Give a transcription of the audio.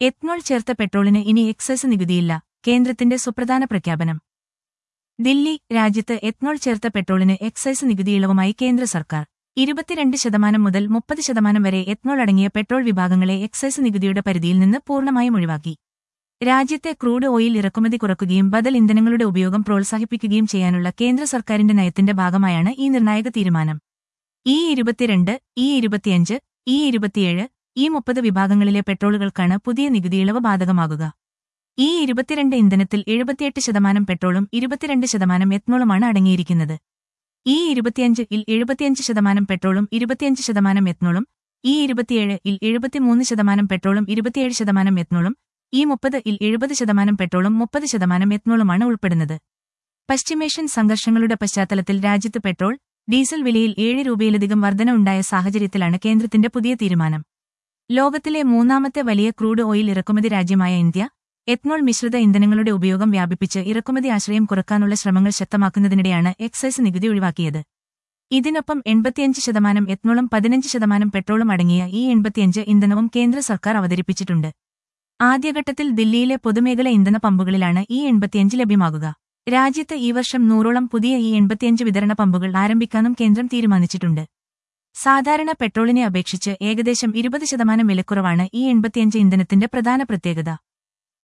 ethanol ചേർത്ത പെട്രോളിന് ഇനി എക്സൈസ് നികുതിയില്ല കേന്ദ്രത്തിന്റെ സുപ്രധാന പ്രഖ്യാപനം ദില്ലി രാജ്യത്ത് എത്നോൾ ചേർത്ത പെട്രോളിന് എക്സൈസ് നികുതി ഇളവുമായി കേന്ദ്ര സർക്കാർ ഇരുപത്തിരണ്ട് ശതമാനം മുതൽ മുപ്പത് ശതമാനം വരെ എത്നോൾ അടങ്ങിയ പെട്രോൾ വിഭാഗങ്ങളെ എക്സൈസ് നികുതിയുടെ പരിധിയിൽ നിന്ന് പൂർണ്ണമായും ഒഴിവാക്കി രാജ്യത്തെ ക്രൂഡ് ഓയിൽ ഇറക്കുമതി കുറയ്ക്കുകയും ബദൽ ഇന്ധനങ്ങളുടെ ഉപയോഗം പ്രോത്സാഹിപ്പിക്കുകയും ചെയ്യാനുള്ള കേന്ദ്ര സർക്കാരിന്റെ നയത്തിന്റെ ഭാഗമായാണ് ഈ നിർണായക തീരുമാനം ഈ ഇരുപത്തിരണ്ട് ഈ ഇരുപത്തിയഞ്ച് ഈ ഇരുപത്തിയേഴ് ഈ മുപ്പത് വിഭാഗങ്ങളിലെ പെട്രോളുകൾക്കാണ് പുതിയ നികുതി ഇളവ് ബാധകമാകുക ഈ ഇരുപത്തിരണ്ട് ഇന്ധനത്തിൽ എഴുപത്തിയെട്ട് ശതമാനം പെട്രോളും ഇരുപത്തിരണ്ട് ശതമാനം എത്നോളുമാണ് അടങ്ങിയിരിക്കുന്നത് ഈ ഇരുപത്തിയഞ്ച് ഇൽ എഴുപത്തിയഞ്ച് ശതമാനം പെട്രോളും ഇരുപത്തിയഞ്ച് ശതമാനം എത്നോളും ഈ ഇരുപത്തിയേഴ് ഇൽ എഴുപത്തിമൂന്ന് ശതമാനം പെട്രോളും ഇരുപത്തിയേഴ് ശതമാനം എത്നോളും ഈ മുപ്പത് ഇൽ എഴുപത് ശതമാനം പെട്രോളും മുപ്പത് ശതമാനം എത്നോളുമാണ് ഉൾപ്പെടുന്നത് പശ്ചിമേഷ്യൻ സംഘർഷങ്ങളുടെ പശ്ചാത്തലത്തിൽ രാജ്യത്ത് പെട്രോൾ ഡീസൽ വിലയിൽ ഏഴ് രൂപയിലധികം വർധന ഉണ്ടായ സാഹചര്യത്തിലാണ് കേന്ദ്രത്തിന്റെ പുതിയ തീരുമാനം ലോകത്തിലെ മൂന്നാമത്തെ വലിയ ക്രൂഡ് ഓയിൽ ഇറക്കുമതി രാജ്യമായ ഇന്ത്യ എത്നോൾ മിശ്രിത ഇന്ധനങ്ങളുടെ ഉപയോഗം വ്യാപിപ്പിച്ച് ഇറക്കുമതി ആശ്രയം കുറക്കാനുള്ള ശ്രമങ്ങൾ ശക്തമാക്കുന്നതിനിടെയാണ് എക്സൈസ് നികുതി ഒഴിവാക്കിയത് ഇതിനൊപ്പം എൺപത്തിയഞ്ച് ശതമാനം എത്നോളും പതിനഞ്ച് ശതമാനം പെട്രോളും അടങ്ങിയ ഈ എൺപത്തിയഞ്ച് ഇന്ധനവും കേന്ദ്ര സർക്കാർ അവതരിപ്പിച്ചിട്ടുണ്ട് ആദ്യഘട്ടത്തിൽ ദില്ലിയിലെ പൊതുമേഖല ഇന്ധന പമ്പുകളിലാണ് ഈ എൺപത്തിയഞ്ച് ലഭ്യമാകുക രാജ്യത്ത് ഈ വർഷം നൂറോളം പുതിയ ഈ എൺപത്തിയഞ്ച് വിതരണ പമ്പുകൾ ആരംഭിക്കാനും കേന്ദ്രം തീരുമാനിച്ചിട്ടുണ്ട് സാധാരണ പെട്രോളിനെ അപേക്ഷിച്ച് ഏകദേശം ഇരുപത് ശതമാനം വിലക്കുറവാണ് ഈ എൺപത്തിയഞ്ച് ഇന്ധനത്തിന്റെ പ്രധാന പ്രത്യേകത